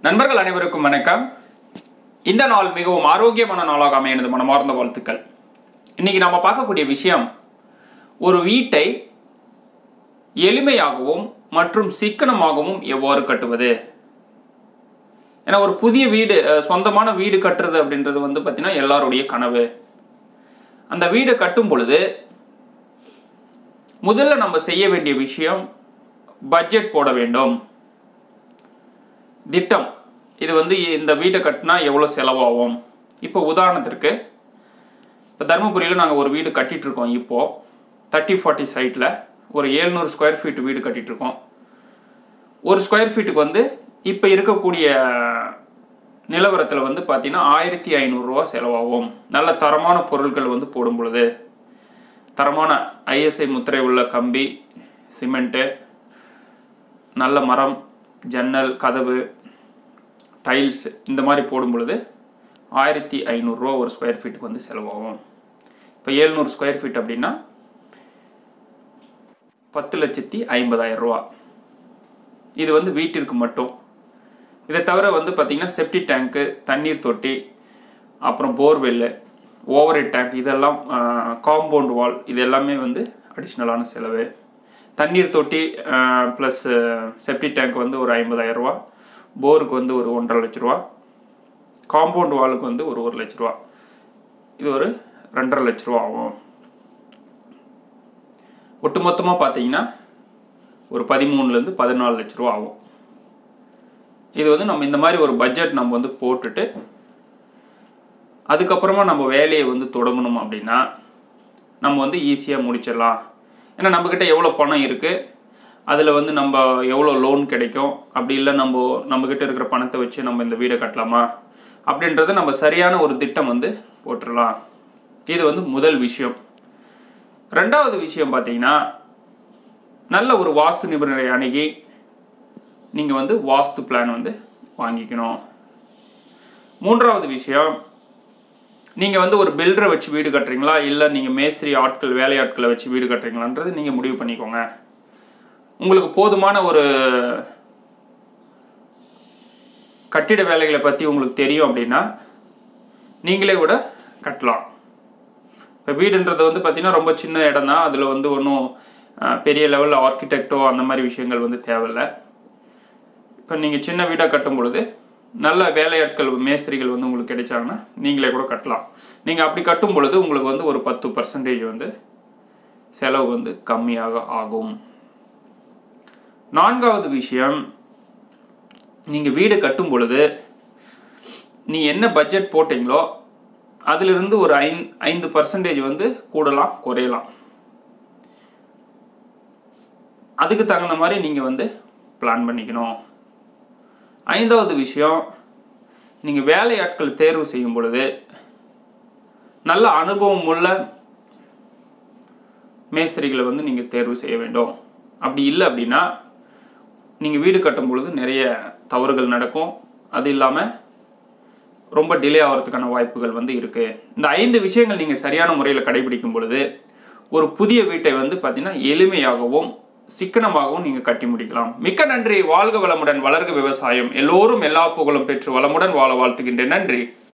நண்பர்கள் அனைவருக்கும் வணக்கம் இந்த நாள் மிகவும் ஆரோக்கியமான நாளாக அமைய எனது மனமார்ந்த வாழ்த்துக்கள் இன்னைக்கு நம்ம பார்க்கக்கூடிய விஷயம் ஒரு வீட்டை எளிமையாகவும் மற்றும் சிக்கனமாகவும் எவ்வாறு கட்டுவது ஏன்னா ஒரு புதிய வீடு அஹ், சொந்தமான வீடு கட்டுறது அப்படின்றது வந்து பார்த்தீங்கன்னா எல்லாருடைய கனவு அந்த வீடை கட்டும் பொழுது முதல்ல நம்ம செய்ய வேண்டிய விஷயம் பட்ஜெட் போட வேண்டும் திட்டம் இது வந்து இந்த வீட்டை கட்டினா எவ்வளோ செலவாகும் இப்போ உதாரணத்திற்கு இப்போ தருமபுரியில் நாங்கள் ஒரு வீடு கட்டிட்டு இருக்கோம் இப்போ தேர்ட்டி ஃபார்ட்டி சைட்டில் ஒரு ஏழ்நூறு ஸ்கொயர் ஃபீட் வீடு கட்டிட்டு இருக்கோம் ஒரு ஸ்கொயர் ஃபீட்டுக்கு வந்து இப்போ இருக்கக்கூடிய நிலவரத்தில் வந்து பார்த்தீங்கன்னா ஆயிரத்தி ஐநூறுரூவா செலவாகும் நல்ல தரமான பொருட்கள் வந்து போடும் பொழுது தரமான ஐஎஸ்ஐ முத்திரை உள்ள கம்பி சிமெண்ட்டு நல்ல மரம் ஜன்னல் கதவு டைல்ஸ் இந்த மாதிரி போடும் பொழுது ஆயிரத்தி ஐநூறுரூவா ஒரு ஸ்கொயர் ஃபீட்டுக்கு வந்து செலவாகும் இப்போ ஏழ்நூறு ஸ்கொயர் ஃபீட் அப்படின்னா பத்து லட்சத்தி ஐம்பதாயிரம் ரூபா இது வந்து வீட்டிற்கு மட்டும் இதை தவிர வந்து பார்த்திங்கன்னா செப்டி டேங்க்கு தண்ணீர் தொட்டி அப்புறம் போர்வெல்லு ஓவர் டேங்க் இதெல்லாம் காம்பவுண்ட் வால் இது எல்லாமே வந்து அடிஷ்னலான செலவு தண்ணீர் தொட்டி ப்ளஸ் செப்டி டேங்க் வந்து ஒரு ஐம்பதாயிரம் ரூபா போருக்கு வந்து ஒரு ஒன்றரை லட்ச ரூபா காம்பவுண்ட் வாலுக்கு வந்து ஒரு ஒரு லட்ச ரூபா இது ஒரு ரெண்டரை லட்ச ரூபா ஆகும் ஒட்டுமொத்தமாக பார்த்தீங்கன்னா ஒரு பதிமூணுலேருந்து பதினாலு லட்ச ரூபா ஆகும் இது வந்து நம்ம இந்த மாதிரி ஒரு பட்ஜெட் நம்ம வந்து போட்டுட்டு அதுக்கப்புறமா நம்ம வேலையை வந்து தொடங்கணும் அப்படின்னா நம்ம வந்து ஈஸியாக முடிச்சிடலாம் ஏன்னா நம்மக்கிட்ட எவ்வளோ பணம் இருக்குது அதில் வந்து நம்ம எவ்வளோ லோன் கிடைக்கும் அப்படி இல்லை நம்ம நம்மக்கிட்ட இருக்கிற பணத்தை வச்சு நம்ம இந்த வீடை கட்டலாமா அப்படின்றத நம்ம சரியான ஒரு திட்டம் வந்து போட்டுடலாம் இது வந்து முதல் விஷயம் ரெண்டாவது விஷயம் பார்த்தீங்கன்னா நல்ல ஒரு வாஸ்து நிபுணரை அணுகி நீங்கள் வந்து வாஸ்து பிளான் வந்து வாங்கிக்கணும் மூன்றாவது விஷயம் நீங்கள் வந்து ஒரு பில்டரை வச்சு வீடு கட்டுறீங்களா இல்லை நீங்கள் மேஸ்திரி ஆட்கள் வேலையாட்களை வச்சு வீடு கட்டுறீங்களான்றது நீங்கள் முடிவு பண்ணிக்கோங்க உங்களுக்கு போதுமான ஒரு கட்டிட வேலைகளை பற்றி உங்களுக்கு தெரியும் அப்படின்னா நீங்களே கூட கட்டலாம் இப்போ வீடுன்றது வந்து பார்த்தீங்கன்னா ரொம்ப சின்ன இடம் தான் அதில் வந்து ஒன்றும் பெரிய லெவலில் ஆர்கிடெக்டோ அந்த மாதிரி விஷயங்கள் வந்து தேவையில்லை இப்போ நீங்கள் சின்ன வீடாக கட்டும் பொழுது நல்ல வேலையாட்கள் மேஸ்திரிகள் வந்து உங்களுக்கு கிடைச்சாங்கன்னா நீங்களே கூட கட்டலாம் நீங்கள் அப்படி கட்டும் பொழுது உங்களுக்கு வந்து ஒரு பத்து பர்சன்டேஜ் வந்து செலவு வந்து கம்மியாக ஆகும் நான்காவது விஷயம் நீங்கள் வீடு கட்டும் பொழுது நீ என்ன பட்ஜெட் போட்டிங்களோ அதிலிருந்து ஒரு ஐந் ஐந்து பர்சன்டேஜ் வந்து கூடலாம் குறையலாம் அதுக்கு தகுந்த மாதிரி நீங்கள் வந்து பிளான் பண்ணிக்கணும் ஐந்தாவது விஷயம் நீங்கள் வேலையாட்கள் தேர்வு செய்யும் பொழுது நல்ல அனுபவம் உள்ள மேஸ்திரிகளை வந்து நீங்கள் தேர்வு செய்ய வேண்டும் அப்படி இல்லை அப்படின்னா நீங்கள் வீடு கட்டும் பொழுது நிறைய தவறுகள் நடக்கும் அது இல்லாமல் ரொம்ப டிலே ஆகிறதுக்கான வாய்ப்புகள் வந்து இருக்குது இந்த ஐந்து விஷயங்கள் நீங்கள் சரியான முறையில் கடைபிடிக்கும் பொழுது ஒரு புதிய வீட்டை வந்து பார்த்தீங்கன்னா எளிமையாகவும் சிக்கனமாகவும் நீங்கள் கட்டி முடிக்கலாம் மிக்க நன்றி வாழ்க வளமுடன் வளர்க விவசாயம் எல்லோரும் எல்லா புகழும் பெற்று வளமுடன் வாழ வாழ்த்துகின்றேன் நன்றி